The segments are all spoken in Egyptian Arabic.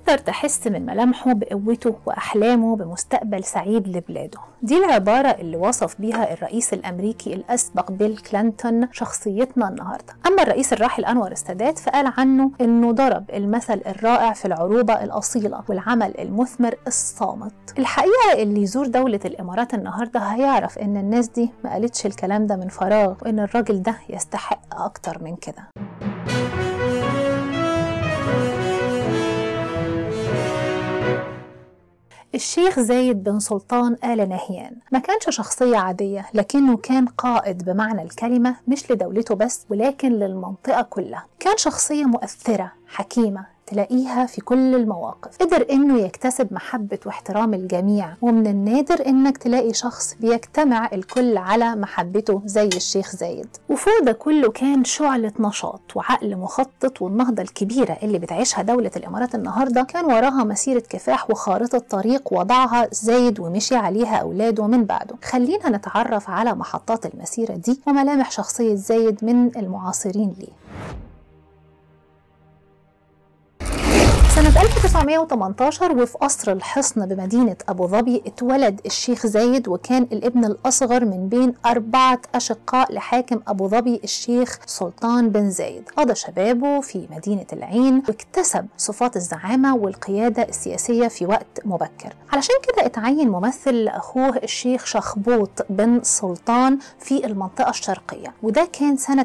تقدر تحس من ملامحه بقوته وأحلامه بمستقبل سعيد لبلاده دي العبارة اللي وصف بيها الرئيس الأمريكي الأسبق بيل كلينتون شخصيتنا النهاردة أما الرئيس الراحل أنور السادات فقال عنه إنه ضرب المثل الرائع في العروبة الأصيلة والعمل المثمر الصامت الحقيقة اللي يزور دولة الإمارات النهاردة هيعرف إن الناس دي ما قالتش الكلام ده من فراغ وإن الراجل ده يستحق أكتر من كده الشيخ زايد بن سلطان آل نهيان ما كانش شخصية عادية لكنه كان قائد بمعنى الكلمة مش لدولته بس ولكن للمنطقة كلها كان شخصية مؤثرة حكيمة تلاقيها في كل المواقف قدر انه يكتسب محبة واحترام الجميع ومن النادر انك تلاقي شخص بيجتمع الكل على محبته زي الشيخ زايد وفوق ده كله كان شعلة نشاط وعقل مخطط والنهضة الكبيرة اللي بتعيشها دولة الامارات النهاردة كان وراها مسيرة كفاح وخارطة طريق وضعها زايد ومشي عليها اولاده من بعده خلينا نتعرف على محطات المسيرة دي وملامح شخصية زايد من المعاصرين ليه سنة 1918 وفي قصر الحصن بمدينة أبو ظبي اتولد الشيخ زايد وكان الابن الأصغر من بين أربعة أشقاء لحاكم أبو ظبي الشيخ سلطان بن زايد قضى شبابه في مدينة العين واكتسب صفات الزعامة والقيادة السياسية في وقت مبكر علشان كده اتعين ممثل لأخوه الشيخ شخبوط بن سلطان في المنطقة الشرقية وده كان سنة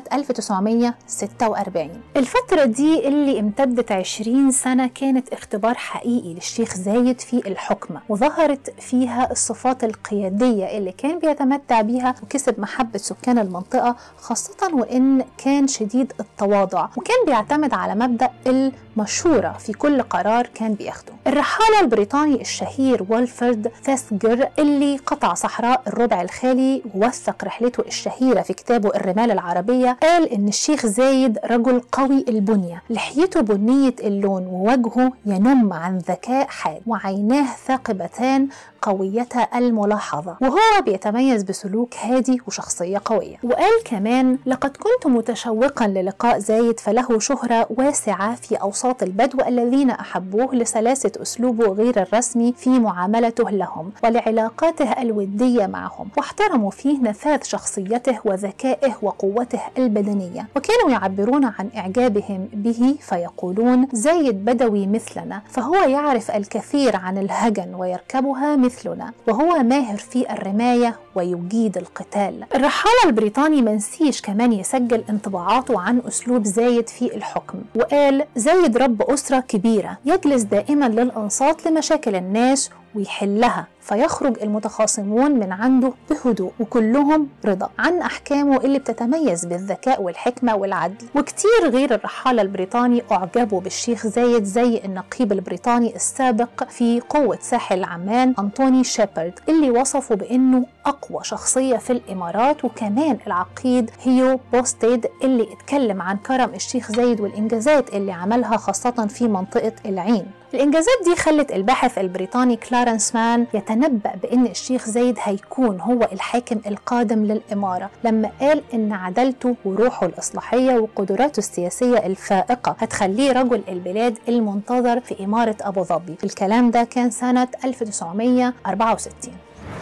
1946 الفترة دي اللي امتدت 20 سنة كانت اختبار حقيقي للشيخ زايد في الحكم وظهرت فيها الصفات القيادية اللي كان بيتمتع بيها وكسب محبة سكان المنطقة خاصة وإن كان شديد التواضع وكان بيعتمد على مبدأ المشورة في كل قرار كان بياخده الرحالة البريطاني الشهير والفرد ثاسجر اللي قطع صحراء الربع الخالي ووثق رحلته الشهيرة في كتابه الرمال العربية قال إن الشيخ زايد رجل قوي البنية لحيته بنية اللون ووجهه ينم عن ذكاء حاد وعيناه ثاقبتان قويتا الملاحظة وهو بيتميز بسلوك هادي وشخصية قوية وقال كمان لقد كنت متشوقا للقاء زايد فله شهرة واسعة في أوساط البدو الذين أحبوه لسلاسة أسلوبه غير الرسمي في معاملته لهم ولعلاقاته الودية معهم واحترموا فيه نفاذ شخصيته وذكائه وقوته البدنية وكانوا يعبرون عن إعجابهم به فيقولون زايد بدوي مثلنا فهو يعرف الكثير عن الهجن ويركبها مثلنا وهو ماهر في الرماية ويجيد القتال الرحالة البريطاني منسيش كمان يسجل انطباعاته عن أسلوب زايد في الحكم وقال زايد رب أسرة كبيرة يجلس دائما للأنصات لمشاكل الناس ويحلها فيخرج المتخاصمون من عنده بهدوء وكلهم رضا عن أحكامه اللي بتتميز بالذكاء والحكمة والعدل وكتير غير الرحالة البريطاني أعجبوا بالشيخ زايد زي النقيب البريطاني السابق في قوة ساحل عمان أنطوني شيبرد اللي وصفه بأنه أقوى شخصية في الإمارات وكمان العقيد هيو بوستيد اللي اتكلم عن كرم الشيخ زايد والإنجازات اللي عملها خاصة في منطقة العين الإنجازات دي خلت الباحث البريطاني كلارنس مان يتنبأ بأن الشيخ زايد هيكون هو الحاكم القادم للإمارة لما قال إن عدالته وروحه الإصلاحية وقدراته السياسية الفائقة هتخليه رجل البلاد المنتظر في إمارة أبو ظبي الكلام ده كان سنة 1964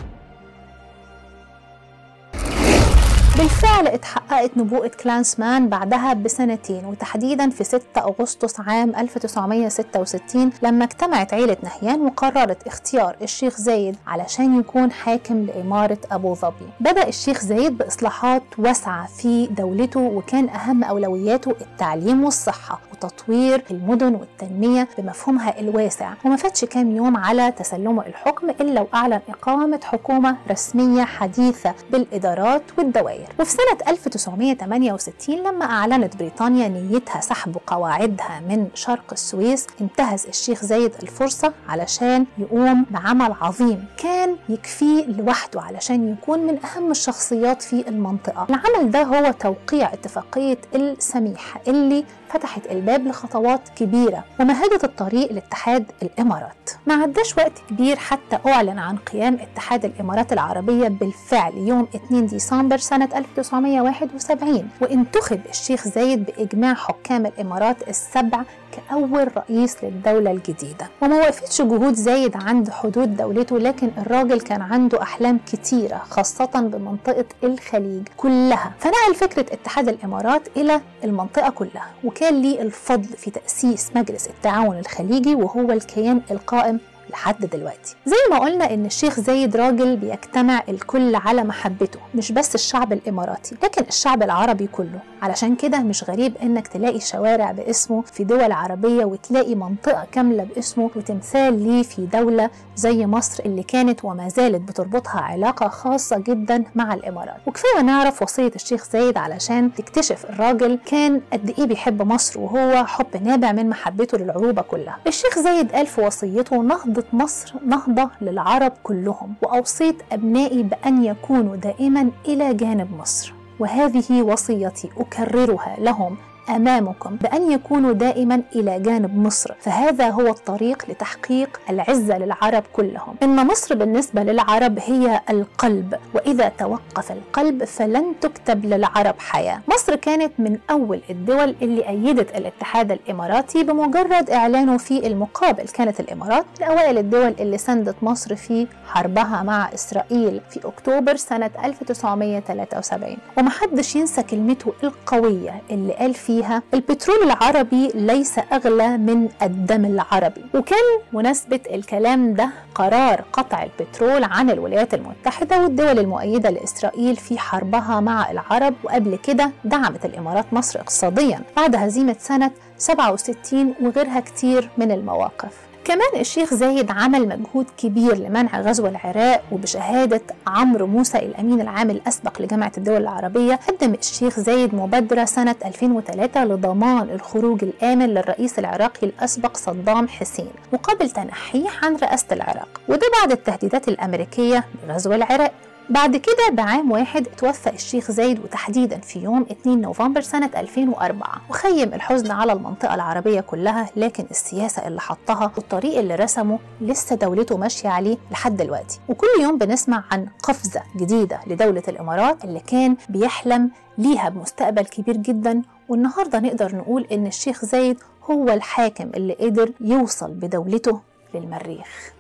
بالفعل اتحققت نبوءة كلانسمان بعدها بسنتين وتحديدا في 6 أغسطس عام 1966 لما اجتمعت عيلة نهيان وقررت اختيار الشيخ زايد علشان يكون حاكم لإمارة أبو ظبي بدأ الشيخ زايد بإصلاحات واسعة في دولته وكان أهم أولوياته التعليم والصحة وتطوير المدن والتنمية بمفهومها الواسع وما فاتش كام يوم على تسلمه الحكم إلا وأعلن إقامة حكومة رسمية حديثة بالإدارات والدوائر وفي سنة 1968 لما أعلنت بريطانيا نيتها سحب قواعدها من شرق السويس انتهز الشيخ زايد الفرصة علشان يقوم بعمل عظيم كان يكفيه لوحده علشان يكون من أهم الشخصيات في المنطقة العمل ده هو توقيع اتفاقية السميح اللي فتحت الباب لخطوات كبيرة ومهدت الطريق لاتحاد الإمارات ما عداش وقت كبير حتى أعلن عن قيام اتحاد الإمارات العربية بالفعل يوم 2 ديسمبر سنة 1971 وانتخب الشيخ زايد بإجماع حكام الإمارات السبع كأول رئيس للدولة الجديدة وما وقفتش جهود زايد عند حدود دولته لكن الراجل كان عنده أحلام كتيرة خاصة بمنطقة الخليج كلها فنقل فكرة اتحاد الإمارات إلى المنطقة كلها وكان ليه الفضل في تأسيس مجلس التعاون الخليجي وهو الكيان القائم لحد دلوقتي زي ما قلنا ان الشيخ زايد راجل بيجتمع الكل على محبته مش بس الشعب الاماراتي لكن الشعب العربي كله علشان كده مش غريب انك تلاقي شوارع باسمه في دول عربية وتلاقي منطقة كاملة باسمه وتمثال ليه في دولة زي مصر اللي كانت وما زالت بتربطها علاقة خاصة جدا مع الامارات وكفاية نعرف وصية الشيخ زايد علشان تكتشف الراجل كان قد ايه بيحب مصر وهو حب نابع من محبته للعروبة كلها الشيخ زايد قال في وصيته نهضة مصر نهضة للعرب كلهم وأوصيت أبنائي بأن يكونوا دائما إلى جانب مصر وهذه وصيتي أكررها لهم امامكم بان يكونوا دائما الى جانب مصر فهذا هو الطريق لتحقيق العزه للعرب كلهم ان مصر بالنسبه للعرب هي القلب واذا توقف القلب فلن تكتب للعرب حياه مصر كانت من اول الدول اللي ايدت الاتحاد الاماراتي بمجرد اعلانه في المقابل كانت الامارات من اوائل الدول اللي سندت مصر في حربها مع اسرائيل في اكتوبر سنه 1973 ومحدش ينسى كلمته القويه اللي قال فيها البترول العربي ليس أغلى من الدم العربي وكان مناسبة الكلام ده قرار قطع البترول عن الولايات المتحدة والدول المؤيدة لإسرائيل في حربها مع العرب وقبل كده دعمت الإمارات مصر اقتصاديا بعد هزيمة سنة 67 وغيرها كتير من المواقف كمان الشيخ زايد عمل مجهود كبير لمنع غزو العراق وبشهادة عمرو موسى الأمين العام الأسبق لجامعة الدول العربية قدم الشيخ زايد مبادرة سنة 2003 لضمان الخروج الآمن للرئيس العراقي الأسبق صدام حسين مقابل تنحيه عن رئاسة العراق وده بعد التهديدات الأمريكية بغزو العراق بعد كده بعام واحد توفى الشيخ زايد وتحديدا في يوم 2 نوفمبر سنة 2004 وخيم الحزن على المنطقة العربية كلها لكن السياسة اللي حطها والطريق اللي رسمه لسه دولته ماشية عليه لحد دلوقتي وكل يوم بنسمع عن قفزة جديدة لدولة الإمارات اللي كان بيحلم ليها بمستقبل كبير جدا والنهاردة نقدر نقول إن الشيخ زايد هو الحاكم اللي قدر يوصل بدولته للمريخ